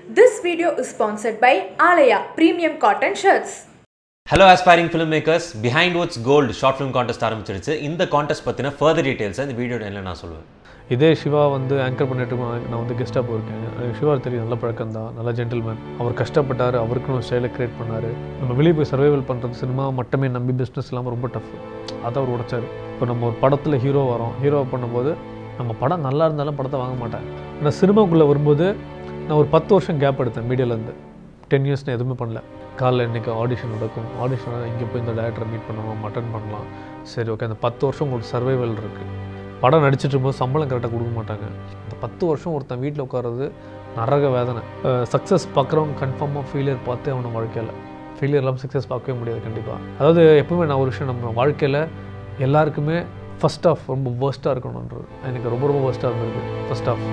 This video is sponsored by Alaya Premium Cotton Shirts. Hello aspiring film makers Behindwoods gold short film contest ஆரம்பிச்சிருச்சு இந்த contest பற்றின further டீட்டெயில்ஸை இந்த video டைமில் நான் சொல்லுவேன் இதே சிவா வந்து ஆங்கர் பண்ணிட்டு இருக்கும்போது நான் வந்து கெஸ்ட்டாக போயிருக்கேன் எனக்கு சிவா தெரியும் நல்ல பழக்கம் தான் நல்ல ஜென்டில்மேன் அவர் கஷ்டப்பட்டார் அவருக்குன்னு ஒரு ஸ்டைலை கிரியேட் பண்ணார் நம்ம வெளியே போய் சர்வைவல் பண்ணுறது சினிமா மட்டுமே நம்பி பிஸ்னஸ் இல்லாமல் ரொம்ப டஃப் அதை அவர் உடைச்சார் இப்போ நம்ம ஒரு படத்தில் ஹீரோ வரோம் ஹீரோ பண்ணும்போது நம்ம படம் நல்லா இருந்தாலும் படத்தை வாங்க மாட்டேன் ஆனால் சினிமாக்குள்ளே வரும்போது நான் ஒரு பத்து வருஷம் கேப் எடுத்தேன் மீடியாலேருந்து டென் இயர்ஸ் நான் எதுவுமே பண்ணல காலைல இன்றைக்கி ஆடிஷன் நடக்கும் ஆடிஷன் இங்கே போய் இந்த டேரக்டரை மீட் பண்ணுவோம் மட்டன் பண்ணலாம் சரி ஓகே அந்த பத்து வருஷம் உங்களுக்கு சர்வைவல் இருக்குது படம் நடிச்சிட்டு இருக்கும்போது சம்பளம் கரெக்டாக கொடுக்க மாட்டாங்க இந்த பத்து வருஷம் ஒருத்தன் வீட்டில் உட்கார்றது நரக வேதனை சக்ஸஸ் பார்க்குறவங்க கன்ஃபார்மாக ஃபெயிலியர் பார்த்தே அவனை வாழ்க்கையில் ஃபெயிலியர் இல்லாமல் சக்ஸஸ் பார்க்கவே முடியாது கண்டிப்பாக அதாவது எப்பவுமே நான் ஒரு விஷயம் நம்ம வாழ்க்கையில் எல்லாருக்குமே ஃபஸ்ட் ஆஃப் ரொம்ப வேர்ஸ்ட்டாக இருக்கணுன்றது எனக்கு ரொம்ப ரொம்ப வேர்ஸ்ட்டாக இருந்திருக்கு first of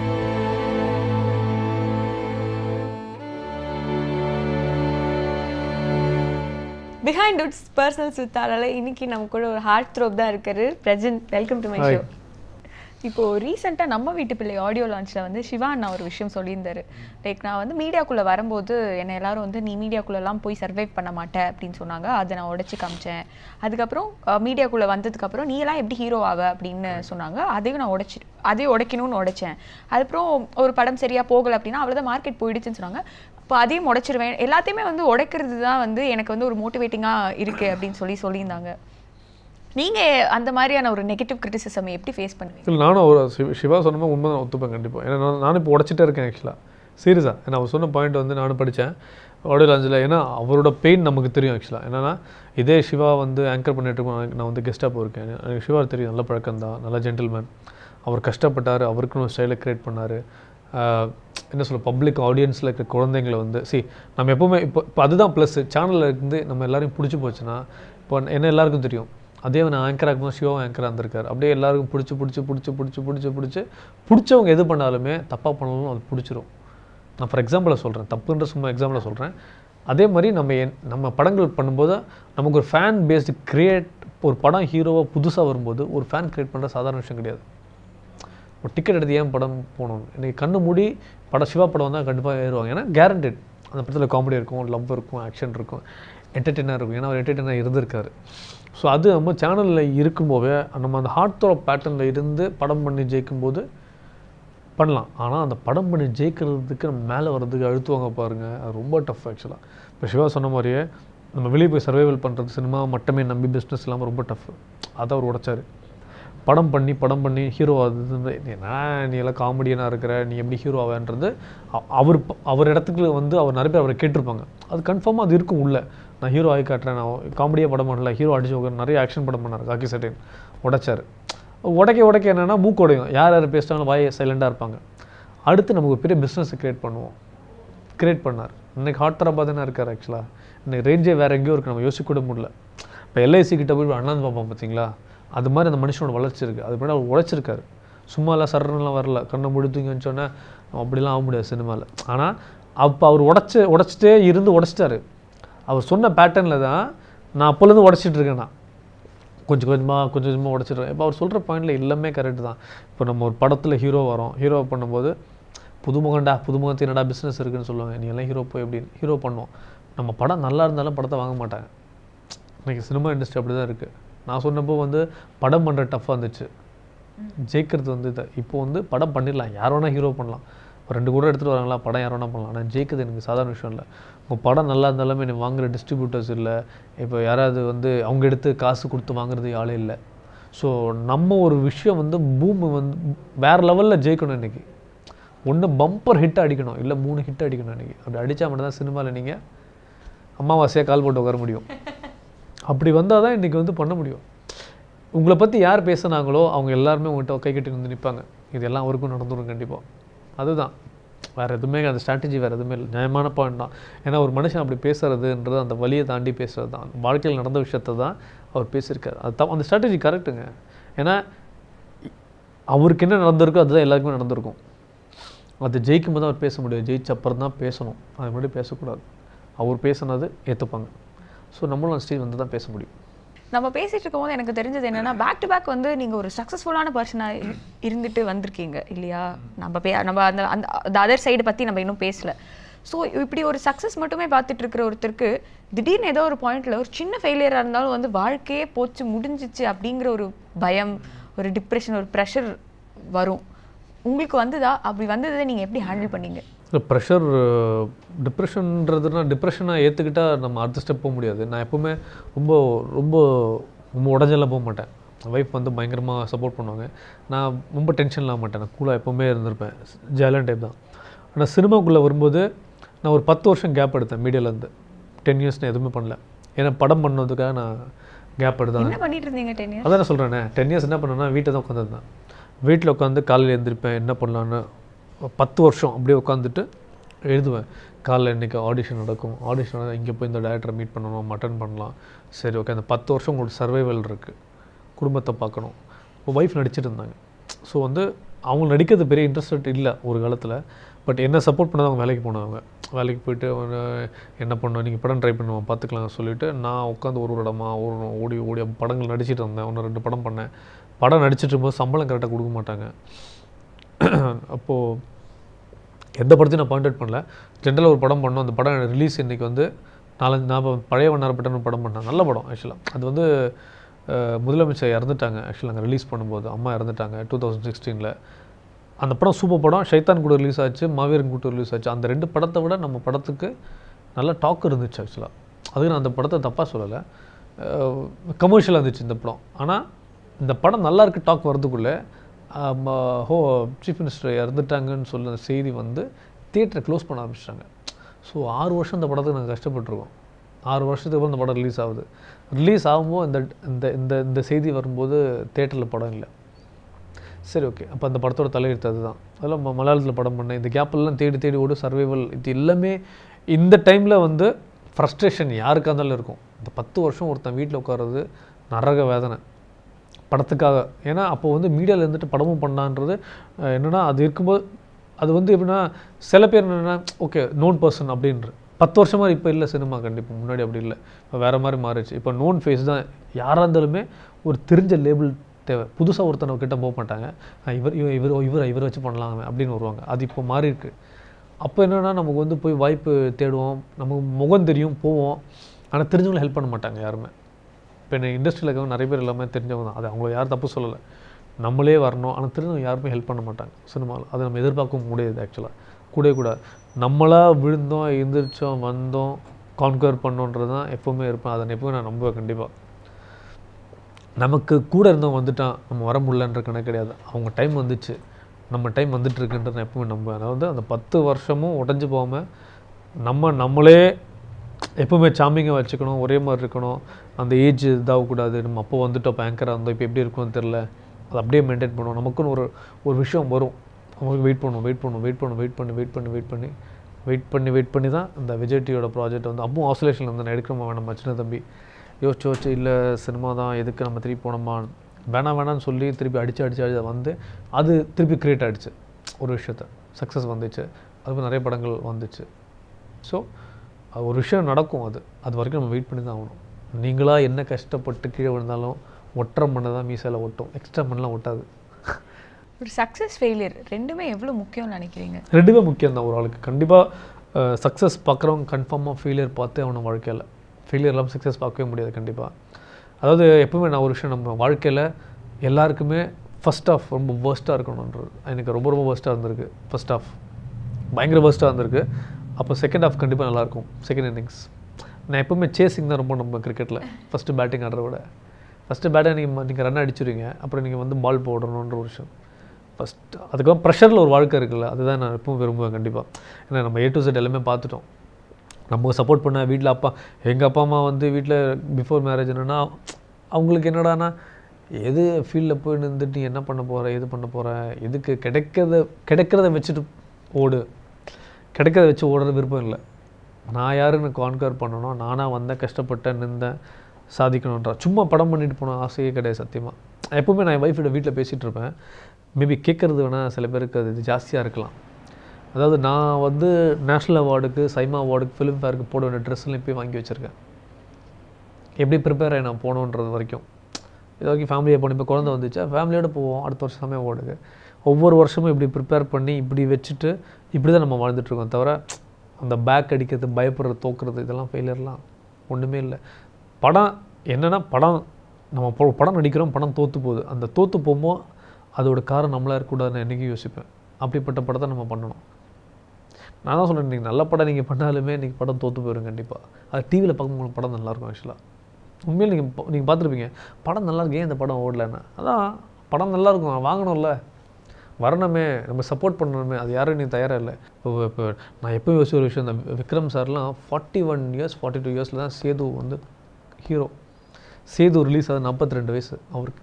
Behindwoods personal சுத்தாரால இன்னைக்கு நம்ம கூட ஒரு ஹார்ட் த்ரோப் தான் இருக்காரு present welcome to my Hi. Show இப்போ ரீசெண்டாக நம்ம வீட்டு பிள்ளை ஆடியோ லான்ச்சில் வந்து சிவா அண்ணா ஒரு விஷயம் சொல்லியிருந்தாரு லைக் நான் வந்து மீடியாக்குள்ளே வரும்போது என்னை எல்லாரும் வந்து நீ மீடியாக்குள்ளெல்லாம் போய் சர்வைவ் பண்ண மாட்டேன் அப்படின்னு சொன்னாங்க அதை நான் உடைச்சி காமிச்சேன் அதுக்கப்புறம் மீடியாக்குள்ளே வந்ததுக்கப்புறம் நீ எல்லாம் எப்படி ஹீரோ ஆவ அப்படின்னு சொன்னாங்க அதையும் நான் உடைச்சி அதையும் உடைக்கணும்னு உடைச்சேன் அதுக்கப்புறம் ஒரு படம் சரியாக போகலை அப்படின்னா அவ்வளோதான் மார்க்கெட் போயிடுச்சுன்னு சொன்னாங்க இப்போ அதையும் உடைச்சிருவேன் எல்லாத்தையுமே வந்து உடைக்கிறது தான் வந்து எனக்கு வந்து ஒரு மோட்டிவேட்டிங்காக இருக்குது அப்படின்னு சொல்லி சொல்லியிருந்தாங்க நீங்கள் அந்த மாதிரியான ஒரு நெகட்டிவ் கிரிட்டிசிசம் எப்படி ஃபேஸ் பண்ணுவீங்க இல்லை நானும் ஒரு சிவ சிவா சொன்ன மாதிரி உண்மை தான் ஒத்துப்பேன் கண்டிப்பாக ஏன்னா நான் நானும் இப்போ உடச்சிட்டே இருக்கேன் ஆக்சுவலாக சீரியஸாக ஏன்னா அவர் சொன்ன பாயிண்ட் வந்து நானும் படித்தேன் ஆடியோ லாஞ்சில் ஏன்னா அவரோட பெயின் நமக்கு தெரியும் ஆக்சுவலாக என்னன்னா இதே சிவா வந்து ஆங்கர் பண்ணிட்டு இருக்கும்போது நான் வந்து கெஸ்ட்டாக போயிருக்கேன் எனக்கு சிவா தெரியும் நல்ல பழக்கம் தான் நல்ல ஜென்டில்மேன் அவர் கஷ்டப்பட்டார் அவருக்குன்னு ஒரு ஸ்டைலை கிரியேட் பண்ணார் என்ன சொல்ல பப்ளிக் ஆடியன்ஸில் இருக்கிற குழந்தைங்களை வந்து சி நம்ம எப்போவுமே இப்போ இப்போ அதுதான் ப்ளஸ் சேனலில் இருந்து நம்ம எல்லாரையும் பிடிச்சி போச்சுன்னா இப்போ என்ன எல்லாருக்கும் தெரியும் அதே நான் ஆங்கர் ஆகும்போது சிவாவும் ஆங்கராக இருந்திருக்காரு அப்படியே எல்லாருக்கும் பிடிச்சி பிடிச்சி பிடிச்சி பிடிச்சி பிடிச்சி பிடிச்சி பிடிச்சவங்க எது பண்ணாலுமே தப்பாக பண்ணாலும் அது பிடிச்சிரும் நான் ஃபார் எக்ஸாம்பிளை சொல்கிறேன் தப்புன்ற சும்மா எக்ஸாம்பிளை சொல்கிறேன் அதே மாதிரி நம்ம என் நம்ம படங்கள் பண்ணும்போது நமக்கு ஒரு ஃபேன் பேஸ்டு கிரியேட் ஒரு படம் ஹீரோவாக புதுசாக வரும்போது ஒரு ஃபேன் கிரியேட் பண்ணுற சாதாரண விஷயம் கிடையாது ஒரு டிக்கெட் எடுத்து ஏன் படம் போகணும் இன்றைக்கி கண்ணு மூடி படம் சிவா படம் வந்தால் கண்டிப்பாக ஏறுவாங்க ஏன்னா கேரண்டட் அந்த படத்தில் காமெடி இருக்கும் லவ் இருக்கும் ஆக்ஷன் இருக்கும் என்டர்டெய்னர் இருக்கும் ஏன்னா அவர் என்டர்டெய்னர் இருந்திருக்காரு ஸோ அது நம்ம சேனலில் இருக்கும்போது நம்ம அந்த ஹார்ட் த்ரோ பேட்டர்னில் இருந்து படம் பண்ணி ஜெயிக்கும்போது பண்ணலாம் ஆனால் அந்த படம் பண்ணி ஜெயிக்கிறதுக்கு நம்ம மேலே வர்றதுக்கு அழுத்துவாங்க பாருங்கள் அது ரொம்ப டஃப் ஆக்சுவலாக இப்போ சிவா சொன்ன மாதிரியே நம்ம வெளியே போய் சர்வைவல் பண்ணுறது சினிமா மட்டுமே நம்பி பிஸ்னஸ் இல்லாமல் ரொம்ப டஃப் அதை அவர் உடைச்சாரு படம் பண்ணி படம் பண்ணி ஹீரோ அது நான் நீ எல்லாம் காமெடியனாக இருக்கிற நீ எப்படி ஹீரோ ஆவேன்றது அ- அவர் ப- அவர் இடத்துக்கு வந்து அவர் நிறைய பேர் அவரை கேட்டிருப்பாங்க அது கன்ஃபார்மாக அது இருக்கும் உள்ள நான் ஹீரோ ஆகி காட்டுறேன் நான் காமெடியாக படம் பண்ணல ஹீரோ அடிச்சு உட்காரு நிறைய ஆக்ஷன் படம் பண்ணார் காக்கி சட்டைன் உடைச்சார் உடைக்க உடைக்க என்னென்னா மூக்கு உடையும் யார் யார் பேசிட்டாலும் வாய் சைலண்டாக இருப்பாங்க அடுத்து நமக்கு ஒரு பெரிய பிஸ்னஸை க்ரியேட் பண்ணுவோம் கிரியேட் பண்ணார் இன்னைக்கு ஹாட் தரப்பா தானே இருக்கார் ஆக்சுவலாக இன்னைக்கு ரேஞ்சே வேறு எங்கேயோ இருக்குது நம்ம யோசிக்க கூட முடியல இப்போ எல்ஐசி கிட்ட போய் அண்ணாந்து பார்ப்போம் பார்த்தீங்களா அது மாதிரி அந்த மனுஷனோட வளர்ச்சி இருக்குது அது முன்னாடி அவர் உழைச்சிருக்காரு சும்மாலாம் சரணெலாம் வரல கண்ணை மூடி தூங்கி வச்சோன்னே அப்படிலாம் ஆக முடியாது சினிமாவில் ஆனால் அப்போ அவர் உடச்சி உடச்சிட்டே இருந்து உடச்சிட்டாரு அவர் சொன்ன பேட்டர்னில் தான் நான் அப்போலேருந்து உடச்சிட்டு இருக்கேன் நான் கொஞ்சம் கொஞ்சமாக கொஞ்சம் கொஞ்சமாக உடச்சிடுறேன் இப்போ அவர் சொல்கிற பாயிண்டில் எல்லாமே கரெக்டு தான் இப்போ நம்ம ஒரு படத்தில் ஹீரோ வரோம் ஹீரோ பண்ணும்போது புதுமுகண்டா புதுமுகத்து என்னடா பிஸ்னஸ் இருக்குன்னு சொல்லுவாங்க நீ எல்லாம் ஹீரோ போய் எப்படின்னு ஹீரோ பண்ணுவோம் நம்ம படம் நல்லா இருந்தாலும் படத்தை வாங்க மாட்டாங்க இன்னைக்கு சினிமா இண்டஸ்ட்ரி அப்படி தான் இருக்குது நான் சொன்னப்போ வந்து படம் பண்ணுற டஃப்பாக இருந்துச்சு ஜெயிக்கிறது வந்து இது இப்போ வந்து படம் பண்ணிடலாம் யார் வேணால் ஹீரோ பண்ணலாம் ஒரு ரெண்டு கூட எடுத்துகிட்டு வராங்களா படம் யார் வேணால் பண்ணலாம் ஆனால் ஜெயிக்கிறது எனக்கு சாதாரண விஷயம் இல்லை உங்கள் படம் நல்லா இருந்தாலுமே நீ வாங்குற டிஸ்ட்ரிபியூட்டர்ஸ் இல்லை இப்போ யாராவது வந்து அவங்க எடுத்து காசு கொடுத்து வாங்குறது ஆளே இல்லை ஸோ நம்ம ஒரு விஷயம் வந்து பூமி வந்து வேறு லெவலில் ஜெயிக்கணும் இன்றைக்கி ஒன்று பம்பர் ஹிட் அடிக்கணும் இல்லை மூணு ஹிட் அடிக்கணும் இன்றைக்கி அப்படி அடித்தா மட்டும் தான் சினிமாவில் நீங்கள் அமாவாசையாக கால் போட்டு உட்கார முடியும் அப்படி வந்தால் தான் இன்றைக்கி வந்து பண்ண முடியும் உங்களை பற்றி யார் பேசுனாங்களோ அவங்க எல்லாருமே உங்கள்கிட்ட கை கட்டி வந்து நிற்பாங்க இதெல்லாம் அவருக்கும் நடந்துடும் கண்டிப்பாக அதுதான் வேறு எதுவுமே அந்த ஸ்ட்ராட்டஜி வேறு எதுவுமே இல்லை நியாயமான பாயிண்ட் தான் ஏன்னா ஒரு மனுஷன் அப்படி பேசுறதுன்றது அந்த வழியை தாண்டி பேசுறது தான் வாழ்க்கையில் நடந்த விஷயத்தை தான் அவர் பேசியிருக்காரு அது தான் அந்த ஸ்ட்ராட்டஜி கரெக்டுங்க ஏன்னா அவருக்கு என்ன நடந்திருக்கோ அதுதான் எல்லாருக்குமே நடந்திருக்கும் அது ஜெயிக்கும் போது அவர் பேச முடியாது ஜெயிச்ச அப்புறம் தான் பேசணும் அது முன்னாடி பேசக்கூடாது அவர் பேசுனது ஏற்றுப்பாங்க ஸோ நம்மளும் அந்த ஸ்டேஜ் வந்து தான் பேச முடியும் நம்ம பேசிட்டு இருக்கும்போது எனக்கு தெரிஞ்சது என்னன்னா பேக் டு பேக் வந்து நீங்க ஒரு சக்ஸஸ்ஃபுல்லான பர்சனாக இருந்துட்டு வந்திருக்கீங்க இல்லையா நம்ம பே நம்ம அந்த அந்த அதர் சைடு பத்தி நம்ம இன்னும் பேசல ஸோ இப்படி ஒரு சக்ஸஸ் மட்டுமே பார்த்துட்டு இருக்கிற ஒருத்தருக்கு திடீர்னு ஏதோ ஒரு பாயிண்ட்ல ஒரு சின்ன ஃபெயிலியராக இருந்தாலும் வந்து வாழ்க்கையே போச்சு முடிஞ்சிச்சு அப்படிங்கிற ஒரு பயம் ஒரு டிப்ரெஷன் ஒரு ப்ரெஷர் வரும் உங்களுக்கு வந்ததா அப்படி வந்ததை நீங்கள் எப்படி ஹேண்டில் பண்ணீங்க இல்லை ப்ரெஷர் டிப்ரெஷன்றதுனா டிப்ரெஷனாக ஏற்றுக்கிட்டால் நம்ம அடுத்த ஸ்டெப் போக முடியாது நான் எப்போவுமே ரொம்ப ரொம்ப ரொம்ப உடஞ்செல்லாம் போக மாட்டேன் ஒய்ஃப் வந்து பயங்கரமாக சப்போர்ட் பண்ணுவாங்க நான் ரொம்ப டென்ஷன் இல்லாம மாட்டேன் நான் கூலாக எப்போவுமே இருந்திருப்பேன் ஜாலியான டைப் தான் ஆனால் சினிமாக்குள்ளே வரும்போது நான் ஒரு பத்து வருஷம் கேப் எடுத்தேன் மீடியாலேருந்து டென் இயர்ஸ் நான் எதுவுமே பண்ணல ஏன்னா படம் பண்ணதுக்காக நான் கேப் எடுத்தேன் என்ன பண்ணிட்டு இருந்தீங்க டென் இயர்ஸ் அதான் நான் சொல்கிறேனே டென் இயர்ஸ் என்ன பண்ணேன்னா வீட்டில் தான் உட்காந்துருந்தேன் வீட்டில் உட்காந்து காலையில் எழுந்திருப்பேன் என்ன பண்ணலான்னு பத்து வருஷம் அப்படியே உட்காந்துட்டு எழுதுவேன் காலைல இன்றைக்கி ஆடிஷன் நடக்கும் ஆடிஷன் இங்கே போய் இந்த டேரக்டரை மீட் பண்ணணும் அட்டன் பண்ணலாம் சரி ஓகே அந்த பத்து வருஷம் உங்களுக்கு சர்வைவல் இருக்குது குடும்பத்தை பார்க்கணும் இப்போ ஒய்ஃப் நடிச்சிட்டு இருந்தாங்க ஸோ வந்து அவங்க நடிக்கிறது பெரிய இன்ட்ரெஸ்ட் இல்லை ஒரு காலத்தில் பட் என்ன சப்போர்ட் பண்ணாத அவங்க வேலைக்கு போனவங்க வேலைக்கு போயிட்டு அவங்க என்ன பண்ணோம் நீங்கள் படம் ட்ரை பண்ணுவோம் பார்த்துக்கலாம் சொல்லிட்டு நான் உட்காந்து ஒரு ஒரு இடமா ஒரு ஓடி ஓடி படங்கள் நடிச்சிட்டு இருந்தேன் ஒன்று ரெண்டு படம் பண்ணேன் படம் நடிச்சிட்டு இருக்கும்போது சம்பளம் கரெக்டாக கொடுக்க மாட்டாங்க அப்போது எந்த படத்தையும் நான் பாயிண்ட் அவுட் பண்ணல ஜென்ரலாக ஒரு படம் பண்ணோம் அந்த படம் ரிலீஸ் இன்னைக்கு வந்து நாலஞ்சு நான் பழைய வண்ணாரப்பட்டன்னு படம் பண்ணேன் நல்ல படம் ஆக்சுவலாக அது வந்து அஹ், முதலமைச்சர் இறந்துட்டாங்க ஆக்சுவலாக அங்கே ரிலீஸ் பண்ணும்போது அம்மா இறந்துட்டாங்க டூ தௌசண்ட் சிக்ஸ்டீனில் அந்த படம் சூப்பர் படம் ஷைத்தான் கூட ரிலீஸ் ஆச்சு மாவீரன் கூட ரிலீஸ் ஆச்சு அந்த ரெண்டு படத்தை விட நம்ம படத்துக்கு நல்ல டாக் இருந்துச்சு ஆக்சுவலாக அதுக்கு நான் அந்த படத்தை தப்பாக சொல்லலை கமர்ஷியலாக இருந்துச்சு இந்த படம் ஆனால் இந்த படம் நல்லா இருக்கு டாக் வரதுக்குள்ளே ஆம், ஹோ சீஃப் மினிஸ்டர் இறந்துட்டாங்கன்னு சொல்ல செய்தி வந்து தியேட்டரை க்ளோஸ் பண்ண ஆரம்பிச்சிட்டாங்க ஸோ ஆறு வருஷம் இந்த படத்துக்கு நாங்கள் கஷ்டப்பட்டிருக்கோம் ஆறு வருஷத்துக்கு அப்புறம் இந்த படம் ரிலீஸ் ஆகுது ரிலீஸ் ஆகும்போது இந்த இந்த இந்த இந்த செய்தி வரும்போது தேட்டரில் படம் இல்லை சரி ஓகே அப்போ அந்த படத்தோட தலையெழுத்து அதுதான் அதெல்லாம் ம- மலையாளத்தில் படம் பண்ணேன் இந்த கேப்பெல்லாம் தேடி தேடி ஓடு சர்வைவல் இது எல்லாமே இந்த டைமில் வந்து ஃப்ரஸ்ட்ரேஷன் யாருக்காக இருந்தாலும் இருக்கும் இந்த பத்து வருஷம் ஒருத்தன் வீட்டில் உட்கார்றது நரக வேதனை படத்துக்காக ஏன்னா அப்போ வந்து மீடியாவில் இருந்துட்டு படமும் பண்ணான்றது அஹ், என்னன்னா அது இருக்கும்போது அது வந்து எப்படின்னா சில பேர் என்னென்னா ஓகே நோன் பர்சன் அப்படின்ற பத்து வருஷமாக இப்போ இல்லை சினிமா கண்டிப்பாக முன்னாடி அப்படி இல்லை இப்போ வேறு மாதிரி மாறிடுச்சு இப்போ நோன் ஃபேஸ் தான் யாராக இருந்தாலுமே ஒரு தெரிஞ்ச லேபிள் தேவை புதுசாக ஒருத்தனை கிட்ட போக மாட்டாங்க அஹ் இவர் இவர் இவர் இவர் இவர் வச்சு பண்ணலாம் அப்படின்னு வருவாங்க அது இப்போ மாறி இருக்கு அப்போ என்னென்னா நமக்கு வந்து போய் வாய்ப்பு தேடுவோம் நமக்கு முகம் தெரியும் போவோம் ஆனால் தெரிஞ்சவங்களை ஹெல்ப் பண்ண மாட்டாங்க யாருமே இப்போ என்ன இண்டஸ்ட்ரியில் இருக்கவங்க நிறைய பேர் எல்லாமே தெரிஞ்சவங்க தான் அது அவங்கள யாரும் தப்பு சொல்லலை நம்மளே வரணும் ஆனால் தெரிஞ்சவங்க யாருமே ஹெல்ப் பண்ண மாட்டாங்க சினிமாவில் அதை நம்ம எதிர்பார்க்கவும் முடியாது ஆக்சுவலாக கூடவே கூட நம்மளாக விழுந்தோம் எந்திரிச்சோம் வந்தோம் கான்கர் பண்ணோன்றது தான் எப்போவுமே இருப்பேன் அதை எப்பவுமே நான் நம்புவேன் கண்டிப்பாக நமக்கு கூட இருந்தவங்க வந்துட்டான் நம்ம வர முடியலன்ற கணக்கு கிடையாது அவங்க டைம் வந்துச்சு நம்ம டைம் வந்துட்டு இருக்குன்றது நான் எப்பவுமே நம்புவேன் அதாவது அந்த பத்து வருஷமும் உடஞ்சி போகாமல் நம்ம நம்மளே எப்பவுமே சாமிங்காக வச்சுக்கணும் ஒரே மாதிரி இருக்கணும் அந்த ஏஜ் இதாகக்கூடாது நம்ம அப்போ வந்துட்டோம் இப்போ ஆங்கராக இருந்தோம் இப்போ எப்படி இருக்கும்னு தெரில அதை அப்படியே மெயின்டைன் பண்ணுவோம் நமக்குன்னு ஒரு ஒரு விஷயம் வரும் அவங்களுக்கு வெயிட் பண்ணுவோம் வெயிட் பண்ணுவோம் வெயிட் பண்ணுவோம் வெயிட் பண்ணி வெயிட் பண்ணி வெயிட் பண்ணி வெயிட் பண்ணி வெயிட் பண்ணி தான் இந்த விஜய் டிவியோட ப்ராஜெக்ட் வந்து அப்பவும் ஆசோலேஷனில் வந்து நான் எடுக்கிறோமா வேணாமா சின்ன தம்பி யோசிச்சு யோசிச்சு இல்லை சினிமா தான் எதுக்கு நம்ம திருப்பி போனோமா வேணாம் வேணாம்னு சொல்லி திருப்பி அடிச்சு அடிச்சு அடிச்சு வந்து அது திருப்பி கிரியேட் ஆகிடுச்சு ஒரு விஷயத்த சக்ஸஸ் வந்துச்சு அதுக்கு நிறைய படங்கள் வந்துச்சு ஸோ ஒரு விஷயம் நடக்கும் அது அது வரைக்கும் நம்ம வெயிட் பண்ணி தான் ஆகணும் நீங்களாக என்ன கஷ்டப்பட்டு கீழே விழுந்தாலும் ஒற்றை மண்ணை தான் மீசையில் ஒட்டும் எக்ஸ்ட்ரா மண்ணெலாம் ஒட்டாது ஒரு சக்ஸஸ் ஃபெயிலியர் ரெண்டுமே எவ்வளோ முக்கியம்னு நினைக்கிறீங்க ரெண்டுமே முக்கியம் தான் ஒரு ஆளுக்கு கண்டிப்பாக சக்ஸஸ் பார்க்குறவங்க கன்ஃபார்மாக ஃபெயிலியர் பார்த்து அவனை வாழ்க்கையில் ஃபெயிலியர் இல்லாமல் சக்ஸஸ் பார்க்கவே முடியாது கண்டிப்பாக அதாவது எப்பவுமே நான் ஒரு விஷயம் நம்ம வாழ்க்கையில் எல்லாருக்குமே ஃபர்ஸ்ட் ஆஃப் ரொம்ப வேர்ஸ்ட்டாக இருக்கணுன்றது எனக்கு ரொம்ப ரொம்ப வேர்ஸ்ட்டாக இருந்திருக்கு ஃபர்ஸ்ட் ஆஃப் பயங்கர வேர்ஸ்ட்டாக இருந்திருக்கு அப்போ செகண்ட் ஆஃப் கண்டிப்பாக நல்லாயிருக்கும் செகண்ட் இன்னிங்ஸ் நான் எப்பவுமே சேசிங் தான் ரொம்ப நம்ம கிரிக்கெட்டில் ஃபஸ்ட்டு பேட்டிங் ஆடுறத விட ஃபஸ்ட்டு பேட்டை நீங்கள் நீங்கள் ரன் அடிச்சிருவீங்க அப்புறம் நீங்கள் வந்து பால் போடணுன்ற ஒரு விஷயம் ஃபஸ்ட் அதுக்கப்புறம் ப்ரெஷரில் ஒரு வாழ்க்கை இருக்குல்ல அதுதான் நான் எப்பவும் விரும்புவேன் கண்டிப்பாக ஏன்னா நம்ம ஏ டு செட் எல்லாமே பார்த்துட்டோம் நமக்கு சப்போர்ட் பண்ண வீட்டில் அப்பா எங்கள் அப்பா அம்மா வந்து வீட்டில் பிஃபோர் மேரேஜ் என்னென்னா அவங்களுக்கு என்னடானா எது ஃபீல்டில் போய் நின்றுட்டு நீ என்ன பண்ண போகிற எது பண்ண போகிற எதுக்கு கிடைக்கிறத கிடைக்கிறத வச்சுட்டு ஓடு கிடைக்கிறத வச்சு ஓடுறது விருப்பம் இல்லை நான் யாருன்னு கான்கர் பண்ணணும் நானாக வந்தேன் கஷ்டப்பட்டேன் நின்றேன் சாதிக்கணுன்ற சும்மா படம் பண்ணிட்டு போன ஆசையே கிடையாது சத்தியமாக எப்பவுமே நான் என் ஒய்ஃபிட்ட வீட்டில் பேசிகிட்டு இருப்பேன் மேபி கேட்குறது வேணால் சில பேருக்கு அது ஜாஸ்தியாக இருக்கலாம் அதாவது நான் வந்து நேஷ்னல் அவார்டுக்கு சைமா அவார்டுக்கு ஃபிலிம் ஃபேருக்கு போட வேண்டிய ட்ரெஸ்லாம் இப்போயே வாங்கி வச்சுருக்கேன் எப்படி ப்ரிப்பேர் ஆகி நான் போகணுன்றது வரைக்கும் இது வரைக்கும் ஃபேமிலியை போன இப்போ குழந்தை வந்துச்சா ஃபேமிலியோட போவோம் அடுத்த வருஷம் சமயம் அவார்டுக்கு ஒவ்வொரு வருஷமும் இப்படி ப்ரிப்பேர் பண்ணி இப்படி வச்சுட்டு இப்படி தான் நம்ம வாழ்ந்துட்டுருக்கோம் தவிர அந்த பேக் அடிக்கிறது பயப்படுறது தோக்குறது இதெல்லாம் ஃபெயிலியர்லாம் ஒன்றுமே இல்லை படம் என்னென்னா படம் நம்ம இப்போ படம் நடிக்கிறோம் படம் தோற்று போகுது அந்த தோற்று போகும்போது அதோட காரணம் நம்மளாக இருக்கக்கூடாதுன்னு என்றைக்கும் யோசிப்பேன் அப்படிப்பட்ட படத்தை நம்ம பண்ணணும் நான் தான் சொல்கிறேன் நீங்கள் நல்ல படம் நீங்கள் பண்ணாலுமே நீங்கள் படம் தோற்று போயிடும் கண்டிப்பாக அது டிவியில் பார்க்கும்போது படம் நல்லாயிருக்கும் ஆக்சுவலாக உண்மையில் நீங்கள் நீங்கள் பார்த்துருப்பீங்க படம் நல்லா இருக்கு ஏன் இந்த படம் ஓடலன்னு அதான் படம் நல்லா இருக்கும் வாங்கணும்ல வரணுமே நம்ம சப்போர்ட் பண்ணணுமே அது யாரும் நீ தயாராக இல்லை இப்போ இப்போ நான் எப்போ யோசிச்ச ஒரு விஷயம் இந்த விக்ரம் சார்லாம் forty one years forty two இயர்ஸில் தான் சேது வந்து ஹீரோ சேது ரிலீஸ் ஆகுது நாற்பத்தி ரெண்டு வயசு அவருக்கு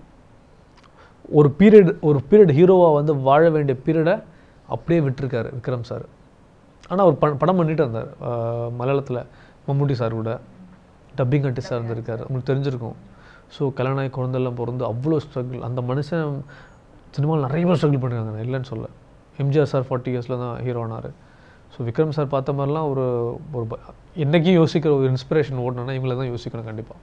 ஒரு பீரியட் ஒரு பீரியட் ஹீரோவாக வந்து வாழ வேண்டிய பீரியடை அப்படியே விட்டுருக்காரு விக்ரம் சார் ஆனால் அவர் ப- படம் பண்ணிட்டு இருந்தார் மலையாளத்தில் மம்முட்டி சார் கூட டப்பிங் ஆர்டிஸ்டாக இருந்திருக்காரு உங்களுக்கு தெரிஞ்சிருக்கும் ஸோ கல்யாணம் ஆகி குழந்தைலாம் பிறந்து அவ்வளோ ஸ்ட்ரகிள் அந்த மனுஷன் சினிமாவில் நிறைய பேர் ஸ்ட்ரகிள் பண்ணிருக்காங்க நான் இல்லைன்னு சொல்ல எம்ஜிஆர் சார் ஃபார்ட்டி இயர்ஸில் தான் ஹீரோ ஆனார் ஸோ விக்ரம் சார் பார்த்த மாதிரிலாம் ஒரு ஒரு ப- என்னைக்கும் யோசிக்கிற ஒரு இன்ஸ்பிரேஷன் ஓடணும்னா இவங்கள தான் யோசிக்கணும் கண்டிப்பாக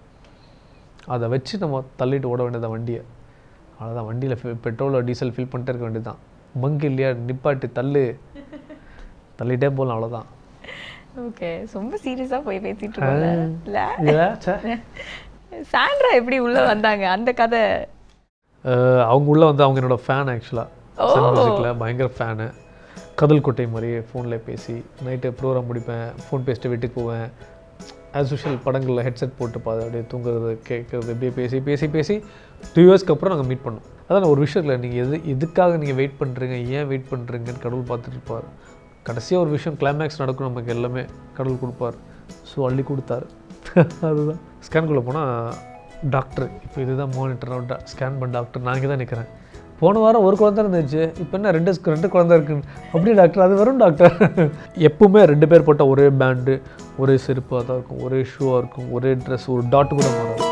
அதை வச்சு நம்ம தள்ளிட்டு ஓட வேண்டியதான் வண்டியை அவ்வளோதான் வண்டியில் பெட்ரோல் டீசல் ஃபில் பண்ணிட்டே இருக்க வேண்டியதுதான் பங்கு இல்லையா நிப்பாட்டி தள்ளு தள்ளிட்டே போகலாம் அவ்வளோதான் ஓகே ரொம்ப சீரியஸா போய் பேசிட்டு இருக்கோம்ல இல்ல இல்லை சே சாண்ட்ரா எப்படி உள்ள வந்தாங்க அந்த கதை அஹ் அவங்க உள்ள வந்து அவங்க என்னோட ஃபேன் ஆக்சுவலாக சன் மியூசிக்கில் பயங்கர ஃபேனு கதல் கொட்டை மாதிரி ஃபோனில் பேசி நைட்டு ப்ரோக்ராம் முடிப்பேன் ஃபோன் பேசிட்டு வீட்டுக்கு போவேன் ஆஸ் யூஷுவல் படங்களில் ஹெட்செட் போட்டு பார்த்து அப்படியே தூங்குறது கேட்குறது இப்படியே பேசி பேசி பேசி டூ இயர்ஸ்க்கு அப்புறம் நாங்கள் மீட் பண்ணோம் அதான் ஒரு விஷயத்தில் நீங்கள் எது எதுக்காக நீங்கள் வெயிட் பண்ணுறீங்க ஏன் வெயிட் பண்ணுறீங்கன்னு கடவுள் பார்த்துட்டு இருப்பார் கடைசியாக ஒரு விஷயம் கிளைமேக்ஸ் நடக்கும் நமக்கு எல்லாமே கடவுள் கொடுப்பார் ஸோ அள்ளி கொடுத்தாரு அதுதான் ஸ்கேன்குள்ளே போனால் டாக்டர் இப்போ இதுதான் மானிட்டர் ஸ்கேன் பண்ண டாக்டர் நான் இங்கே தான் நிற்கிறேன் போன வாரம் ஒரு குழந்தை இருந்துச்சு இப்போ என்ன ரெண்டு ரெண்டு குழந்தை இருக்குன்னு அப்படியே டாக்டர் அது வரும் டாக்டர் எப்பவுமே ரெண்டு பேர் போட்ட ஒரே பேண்டு ஒரே செருப்பாக தான் இருக்கும் ஒரே ஷூவாக இருக்கும் ஒரே ட்ரெஸ் ஒரு டாட் கூட மாறாது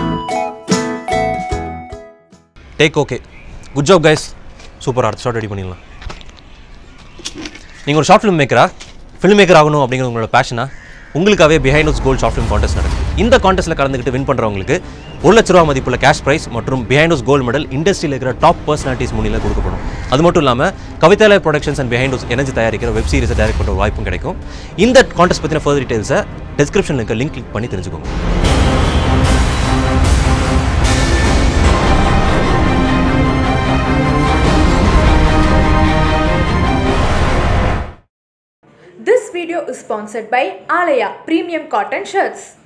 take okay good job guys super அடுத்த ஷார்ட் ரெடி பண்ணிடலாம் நீங்கள் ஒரு ஷார்ட் ஃபிலிம் மேக்கரா ஃபிலிம் மேக்கர் ஆகணும் அப்படிங்கிறது உங்களோட பேஷனா உங்களுக்காகவே Behindwoods gold short film contest நடக்குது இந்த கான்டெஸ்ட்டில் கலந்துக்கிட்டு வின் பண்ணுறவங்களுக்கு ஒரு லட்ச ரூபா மதிப்புள்ள கேஷ் ப்ரைஸ் மற்றும் பிஹைண்ட் உஸ் கோல்டு மெடல் இண்டஸ்ட்ரியில் இருக்கிற டாப் பர்சனாலிட்டிஸ் முன்னிலை கொடுக்கப்படும் அது மட்டும் இல்லாமல் Kavithalaya productions and Behindwoods energy தயாரிக்கிற வெப் சீரிஸை டைரக்ட் பண்ணுற வாய்ப்பும் கிடைக்கும் இந்த கான்டெஸ்ட் பற்றின ஃபர்தர் டீட்டெயில்ஸை டிஸ்கிரிப்ஷனில் இருக்க லிங்க் கிளிக் பண்ணி தெரிஞ்சுக்கோங்க This video is sponsored by Alaya Premium Cotton Shirts.